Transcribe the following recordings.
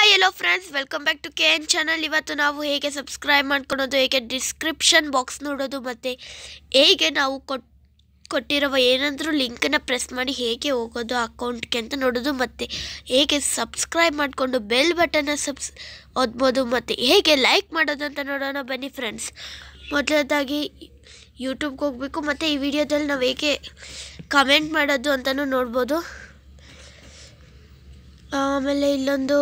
hi hello friends welcome back to K N channel ಇವತ್ತು ನಾವು ಹೇಗೆ ಸಬ್ಸ್ಕ್ರೈಬ್ ಮಾಡ್ಕೊಳೋದು ಹೇಗೆ ಡಿಸ್ಕ್ರಿಪ್ಷನ್ ಬಾಕ್ಸ್ ನೋಡೋದು ಮತ್ತು ಹೇಗೆ ನಾವು ಕೊಟ್ ಕೊಟ್ಟಿರುವ ಏನಾದರೂ ಲಿಂಕನ್ನು ಪ್ರೆಸ್ ಮಾಡಿ ಹೇಗೆ ಹೋಗೋದು ಅಕೌಂಟ್ಗೆ ಅಂತ ನೋಡೋದು ಮತ್ತು ಹೇಗೆ ಸಬ್ಸ್ಕ್ರೈಬ್ ಮಾಡಿಕೊಂಡು ಬೆಲ್ ಬಟನ್ನ ಸಬ್ಸ್ ಓದ್ಬೋದು ಮತ್ತು ಹೇಗೆ ಲೈಕ್ ಮಾಡೋದು ಅಂತ ನೋಡೋಣ ಬನ್ನಿ ಫ್ರೆಂಡ್ಸ್ ಮೊದಲದಾಗಿ ಯೂಟ್ಯೂಬ್ಗೆ ಹೋಗಬೇಕು ಮತ್ತು ಈ ವಿಡಿಯೋದಲ್ಲಿ ನಾವು ಹೇಗೆ ಕಮೆಂಟ್ ಮಾಡೋದು ಅಂತಲೂ ನೋಡ್ಬೋದು ಆಮೇಲೆ ಇಲ್ಲೊಂದು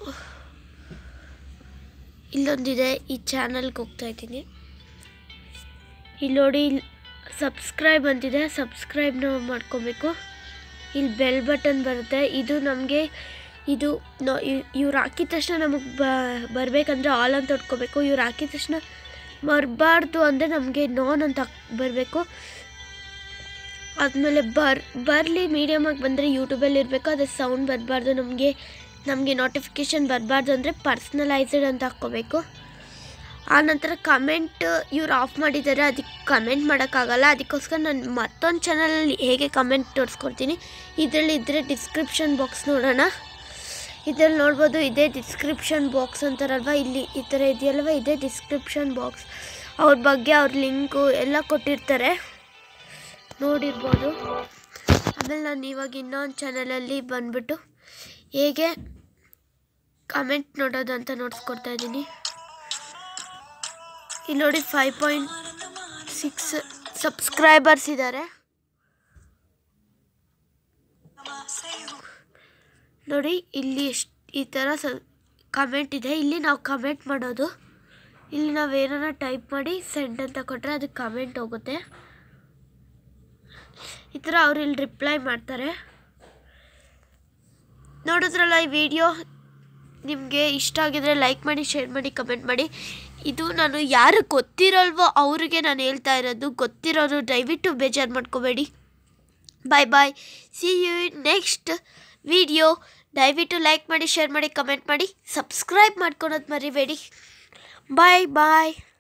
ಇಲ್ಲೊಂದಿದೆ ಈ ಚಾನಲ್ಗೆ ಹೋಗ್ತಾ ಇದ್ದೀನಿ ಇಲ್ಲಿ ನೋಡಿ ಇಲ್ಲಿ ಸಬ್ಸ್ಕ್ರೈಬ್ ಅಂತಿದೆ ಸಬ್ಸ್ಕ್ರೈಬ್ನ ಮಾಡ್ಕೋಬೇಕು ಇಲ್ಲಿ ಬೆಲ್ ಬಟನ್ ಬರುತ್ತೆ ಇದು ನಮಗೆ ಇದು ನೋ ಇವ್ರು ಹಾಕಿದ ತಕ್ಷಣ ನಮಗೆ ಬ ಬರಬೇಕಂದ್ರೆ ಆಲ್ ಅಂತ ಹೊಡ್ಕೋಬೇಕು ಇವ್ರು ಹಾಕಿದ ತಕ್ಷಣ ಬರಬಾರ್ದು ಅಂದರೆ ನಮಗೆ ನೋನ್ ಅಂತ ಬರಬೇಕು ಆದಮೇಲೆ ಬರ್ ಬರಲಿ ಮೀಡಿಯಮಾಗಿ ಬಂದರೆ ಯೂಟ್ಯೂಬಲ್ಲಿ ಇರಬೇಕು ಅದು ಸೌಂಡ್ ಬರಬಾರ್ದು ನಮಗೆ ನಮಗೆ ನೋಟಿಫಿಕೇಷನ್ ಬರಬಾರ್ದು ಅಂದರೆ ಪರ್ಸ್ನಲೈಸ್ಡ್ ಅಂತ ಹಾಕ್ಕೋಬೇಕು ಆನಂತರ ಕಮೆಂಟ್ ಇವ್ರು ಆಫ್ ಮಾಡಿದ್ದಾರೆ ಅದಕ್ಕೆ ಕಮೆಂಟ್ ಮಾಡೋಕ್ಕಾಗಲ್ಲ ಅದಕ್ಕೋಸ್ಕರ ನಾನು ಮತ್ತೊಂದು ಚಾನಲಲ್ಲಿ ಹೇಗೆ ಕಮೆಂಟ್ ತೋರಿಸ್ಕೊಡ್ತೀನಿ ಇದರಲ್ಲಿ ಇದ್ದರೆ ಡಿಸ್ಕ್ರಿಪ್ಷನ್ ಬಾಕ್ಸ್ ನೋಡೋಣ ಇದರಲ್ಲಿ ನೋಡ್ಬೋದು ಇದೇ ಡಿಸ್ಕ್ರಿಪ್ಷನ್ ಬಾಕ್ಸ್ ಅಂತಾರಲ್ವ ಇಲ್ಲಿ ಈ ಥರ ಇದೆಯಲ್ವ ಇದೇ ಡಿಸ್ಕ್ರಿಪ್ಷನ್ ಬಾಕ್ಸ್ ಅವ್ರ ಬಗ್ಗೆ ಅವ್ರ ಲಿಂಕು ಎಲ್ಲ ಕೊಟ್ಟಿರ್ತಾರೆ ನೋಡಿರ್ಬೋದು ಆಮೇಲೆ ನಾನು ಇವಾಗ ಇನ್ನೊಂದು ಚಾನಲಲ್ಲಿ ಬಂದ್ಬಿಟ್ಟು ಹೇಗೆ ಕಮೆಂಟ್ ನೋಡೋದು ಅಂತ ನೋಡ್ಸ್ಕೊಡ್ತಾ ಇದ್ದೀನಿ ಇಲ್ಲಿ ನೋಡಿ ಫೈವ್ ಪಾಯಿಂಟ್ ಸಿಕ್ಸ್ ಸಬ್ಸ್ಕ್ರೈಬರ್ಸ್ ಇದ್ದಾರೆ ನೋಡಿ ಇಲ್ಲಿ ಎಷ್ಟು ಈ ಥರ ಸ ಕಮೆಂಟ್ ಇದೆ ಇಲ್ಲಿ ನಾವು ಕಮೆಂಟ್ ಮಾಡೋದು ಇಲ್ಲಿ ನಾವು ಏನಾರ ಟೈಪ್ ಮಾಡಿ ಸೆಂಡ್ ಅಂತ ಕೊಟ್ಟರೆ ಅದಕ್ಕೆ ಕಮೆಂಟ್ ಹೋಗುತ್ತೆ ಈ ಥರ ಅವ್ರು ಇಲ್ಲಿ ರಿಪ್ಲೈ ಮಾಡ್ತಾರೆ ನೋಡಿದ್ರಲ್ಲ ಈ ವಿಡಿಯೋ ನಿಮಗೆ ಇಷ್ಟ ಆಗಿದ್ರೆ ಲೈಕ್ ಮಾಡಿ ಶೇರ್ ಮಾಡಿ ಕಮೆಂಟ್ ಮಾಡಿ ಇದು ನಾನು ಯಾರು ಗೊತ್ತಿರಲ್ವೋ ಅವರಿಗೆ ನಾನು ಹೇಳ್ತಾ ಇರೋದು ಗೊತ್ತಿರೋರು ದಯವಿಟ್ಟು ಬೇಜಾರು ಮಾಡ್ಕೋಬೇಡಿ bye bye see you next video ದಯವಿಟ್ಟು ಲೈಕ್ ಮಾಡಿ ಶೇರ್ ಮಾಡಿ ಕಮೆಂಟ್ ಮಾಡಿ ಸಬ್ಸ್ಕ್ರೈಬ್ ಮಾಡ್ಕೊಳೋದು ಮರಿಬೇಡಿ ಬಾಯ್ ಬಾಯ್